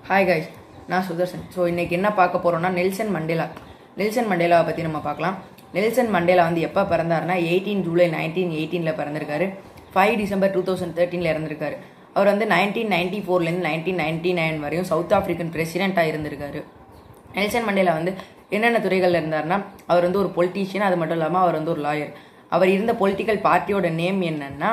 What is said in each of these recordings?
hi guys நான் Sudarshan so இன்னைக்கு என்ன பார்க்க போறோம்னா நெல்சன் மண்டேலா நெல்சன் மண்டேலாவை பற்றி நம்ம பார்க்கலாம் நெல்சன் மண்டேலா வந்து எப்போ பிறந்தாருன்னா எயிட்டீன் ஜூலை நைன்டீன் எயிட்டீனில் பிறந்திருக்காரு ஃபைவ் டிசம்பர் டூ தௌசண்ட் தேர்ட்டீனில் இறந்திருக்காரு அவர் வந்து நைன்டீன் நைன்டி ஃபோர்லேருந்து நைன்டீன் நைன்டி நைன் வரையும் சவுத் ஆஃப்ரிக்கன் பிரசிடெண்ட்டாக இருந்திருக்காரு நெல்சன் மண்டேலா வந்து என்னென்ன துறைகளில் இருந்தார்னா அவர் வந்து ஒரு பொலிட்டீஷியன் அது மட்டும் இல்லாமல் அவர் வந்து ஒரு லாயர் அவர் இருந்த பொலிட்டிக்கல் பார்ட்டியோட நேம் என்னன்னா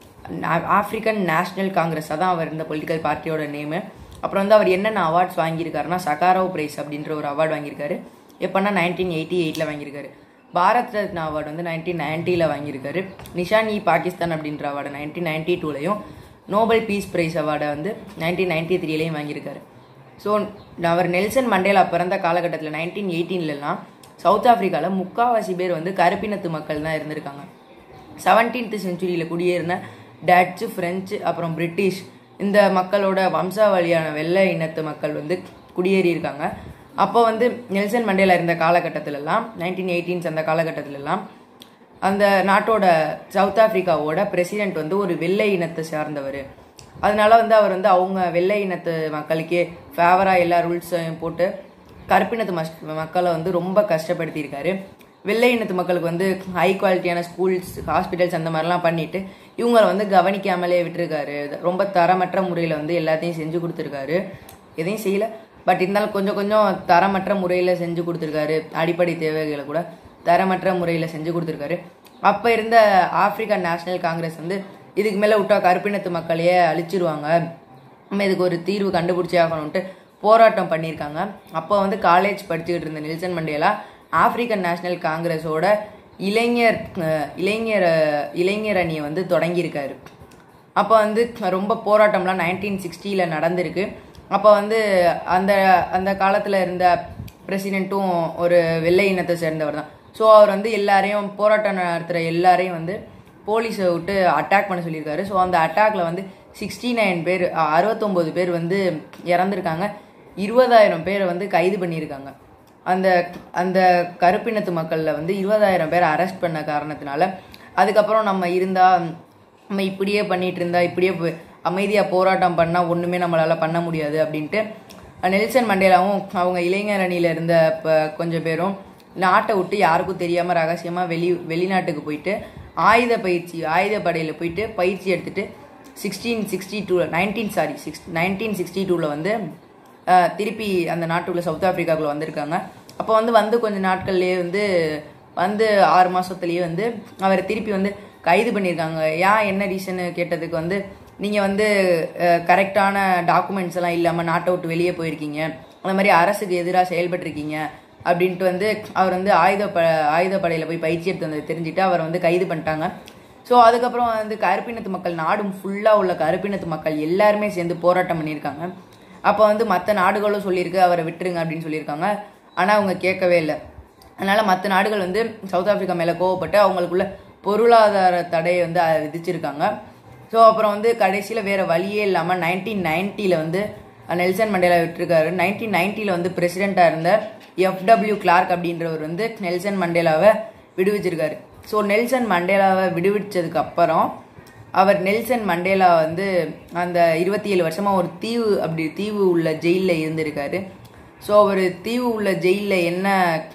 ஆ- ஆப்பிரிக்கன் நேஷனல் காங்கிரஸ் அதான் அவர் இருந்த பொலிட்டிக்கல் பார்ட்டியோட நேமு அப்புறம் வந்து அவர் என்னென்ன அவார்ட்ஸ் வாங்கியிருக்காருன்னா சகாரோ பிரைஸ் அப்படின்ற ஒரு அவார்டு வாங்கியிருக்காரு எப்போன்னா நைன்டீன் எயிட்டி எயிட்டில் வாங்கியிருக்காரு பாரத் ரத்னா அவார்டு வந்து நைன்டீன் நைன்ட்டியில் வாங்கியிருக்காரு நிஷான் இ பாகிஸ்தான் அப்படின்ற அவார்டு நைன்டீன் நைன்டி டூலையும் நோபல் பீஸ் பிரைஸ் அவார்டை வந்து நைன்டீன் நைன்டி த்ரீலையும் வாங்கியிருக்காரு ஸோ அவர் நெல்சன் மண்டேலா பிறந்த காலகட்டத்தில் நைன்டீன் எயிட்டீன்லலாம் சவுத் ஆப்பிரிக்காவில் முக்காவாசி பேர் வந்து கருப்பினத்து மக்கள் தான் இருந்திருக்காங்க செவன்டீன்த் செஞ்சுரியில் குடியேறின டச்சு ஃப்ரெஞ்சு அப்புறம் பிரிட்டிஷ் இந்த மக்களோட வம்சாவளியான வெள்ளை இனத்து மக்கள் வந்து குடியேறி இருக்காங்க அப்போ வந்து நெல்சன் மண்டேலா இருந்த காலகட்டத்திலலாம் நைன்டீன் எயிட்டீன்ஸ் அந்த காலகட்டத்திலலாம் அந்த நாட்டோட சவுத் ஆப்பிரிக்காவோட பிரசிடென்ட் வந்து ஒரு வெள்ளை இனத்தை சார்ந்தவர் அதனால வந்து அவர் வந்து அவங்க வெள்ளை இனத்து மக்களுக்கே ஃபேவராக எல்லா ரூல்ஸையும் போட்டு கருப்பினத்து மஸ் மக்களை வந்து ரொம்ப கஷ்டப்படுத்தியிருக்காரு வெள்ளை இனத்து மக்களுக்கு வந்து ஹை குவாலிட்டியான ஸ்கூல்ஸ் ஹாஸ்பிட்டல்ஸ் அந்த மாதிரிலாம் பண்ணிட்டு இவங்களை வந்து கவனிக்காமலே விட்டுருக்காரு ரொம்ப தரமற்ற முறையில் வந்து எல்லாத்தையும் செஞ்சு கொடுத்துருக்காரு எதையும் செய்யல பட் இருந்தாலும் கொஞ்சம் கொஞ்சம் தரமற்ற முறையில் செஞ்சு கொடுத்துருக்காரு அடிப்படை தேவைகளை கூட தரமற்ற முறையில் செஞ்சு கொடுத்துருக்காரு அப்போ இருந்த ஆப்பிரிக்கன் நேஷனல் காங்கிரஸ் வந்து இதுக்கு மேலே விட்டா கருப்பினத்து மக்களையே அழிச்சிருவாங்க நம்ம இதுக்கு ஒரு தீர்வு கண்டுபிடிச்சே ஆகணும்ட்டு போராட்டம் பண்ணியிருக்காங்க அப்போ வந்து காலேஜ் படிச்சுக்கிட்டு இருந்த நெல்சன் மண்டேலா ஆப்பிரிக்கன் நேஷனல் காங்கிரஸோட இளைஞர் அஹ், இளைஞர் அஹ், இளைஞர் அணியை வந்து தொடங்கியிருக்காரு அப்போ வந்து ரொம்ப போராட்டம்லாம் நைன்டீன் சிக்ஸ்டியில் நடந்திருக்கு அப்போ வந்து அந்த அந்த காலத்தில் இருந்த பிரசிடெண்ட்டும் ஒரு வெள்ளை இனத்தை சேர்ந்தவர் தான் ஸோ அவர் வந்து எல்லாரையும் போராட்டம் நடத்துகிற எல்லாரையும் வந்து போலீஸை விட்டு அட்டாக் பண்ண சொல்லியிருக்காரு ஸோ அந்த அட்டாக்ல வந்து சிக்ஸ்டி நைன் பேர் அறுபத்தொம்போது பேர் வந்து இறந்துருக்காங்க இருபதாயிரம் பேரை வந்து கைது பண்ணியிருக்காங்க அந்த அந்த கருப்பினத்து மக்களில் வந்து இருபதாயிரம் பேரை அரெஸ்ட் பண்ண காரணத்தினால அதுக்கப்புறம் நம்ம இருந்தா நம்ம இப்படியே பண்ணிட்டு இருந்தா இப்படியே போய் அமைதியாக போராட்டம் பண்ணால் ஒன்றுமே நம்மளால பண்ண முடியாது அப்படின்ட்டு நெல்சன் மண்டேலாவும் அவங்க இளைஞர் அணியில இருந்த இப்போ கொஞ்சம் பேரும் நாட்டை விட்டு யாருக்கும் தெரியாமல் ரகசியமாக வெளி வெளிநாட்டுக்கு போயிட்டு ஆயுத பயிற்சி ஆயுத படையில் போயிட்டு பயிற்சி எடுத்துட்டு சிக்ஸ்டீன் சிக்ஸ்டி டூவில் nineteen sorry six nineteen sixty டூவில் வந்து அஹ், திருப்பி அந்த நாட்டுக்குள்ள சவுத் ஆப்பிரிக்காக்குள்ள வந்திருக்காங்க அப்போ வந்து வந்து கொஞ்ச நாட்கள்லேயே வந்து வந்து ஆறு மாசத்துலயே வந்து அவரை திருப்பி வந்து கைது பண்ணியிருக்காங்க ஏன் என்ன ரீசன் கேட்டதுக்கு வந்து நீங்கள் வந்து கரெக்டான டாக்குமெண்ட்ஸ் எல்லாம் இல்லாமல் நாட்டை விட்டு வெளியே போயிருக்கீங்க அந்த மாதிரி அரசுக்கு எதிராக செயல்பட்டிருக்கீங்க அப்படின்ட்டு வந்து அவர் வந்து ஆயுத ப ஆயுத படையில் போய் பயிற்சி எடுத்து வந்தது தெரிஞ்சுட்டு அவரை வந்து கைது பண்ணிட்டாங்க ஸோ அதுக்கப்புறம் வந்து கருப்பினத்து மக்கள் நாடும் ஃபுல்லாக உள்ள கருப்பினத்து மக்கள் எல்லாருமே சேர்ந்து போராட்டம் பண்ணியிருக்காங்க அப்போ வந்து மற்ற நாடுகளும் சொல்லியிருக்கு அவரை விட்டுருங்க அப்படின்னு சொல்லியிருக்காங்க ஆனால் அவங்க கேட்கவே இல்லை அதனால மற்ற நாடுகள் வந்து சவுத் ஆப்பிரிக்கா மேலே கோவப்பட்டு அவங்களுக்குள்ள பொருளாதார தடையை வந்து அஹ், விதிச்சிருக்காங்க ஸோ அப்புறம் வந்து கடைசியில் வேற வழியே இல்லாமல் நைன்டீன் நைன்ட்டியில் வந்து நெல்சன் மண்டேலா விட்டுருக்காரு நைன்டீன் நைன்ட்டியில் வந்து பிரசிடெண்ட்டாக இருந்த எஃப்டபிள்யூ கிளார்க் அப்படின்றவர் வந்து நெல்சன் மண்டேலாவை விடுவிச்சிருக்காரு ஸோ நெல்சன் மண்டேலாவை விடுவிச்சதுக்கு அப்புறம் அவர் நெல்சன் மண்டேலா வந்து அந்த இருபத்தி ஏழு வருஷமாக ஒரு தீவு அப்படி தீவு உள்ள ஜெயிலில் இருந்திருக்காரு ஸோ அவர் தீவு உள்ள ஜெயிலில் என்ன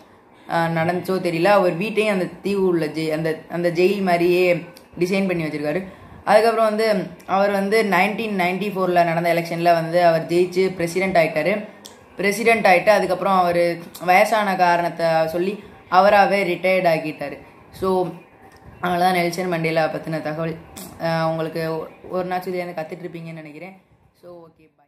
ஆஹ், நடந்துச்சோ தெரியல அவர் வீட்டையும் அந்த தீவு உள்ள ஜெய் அந்த அந்த ஜெயில் மாதிரியே டிசைன் பண்ணி வச்சிருக்காரு அதுக்கப்புறம் வந்து அவர் வந்து நைன்டீன் நைன்டி ஃபோரில் நடந்த எலெக்ஷனில் வந்து அவர் ஜெயிச்சு பிரசிடென்ட் ஆயிட்டாரு பிரசிடென்ட் ஆயிட்டு அதுக்கப்புறம் அவர் வயசான காரணத்தை சொல்லி அவராகவே ரிட்டையர்ட் ஆக்கிட்டாரு ஸோ அவ்வளோதான் நெல்சன் மண்டேலா பற்றின தகவல் ஆஹ் உங்களுக்கு ஒரு நாச்சும் இதை கற்றுட்டு இருப்பீங்கன்னு நினைக்கிறேன் ஸோ ஓகே பாய்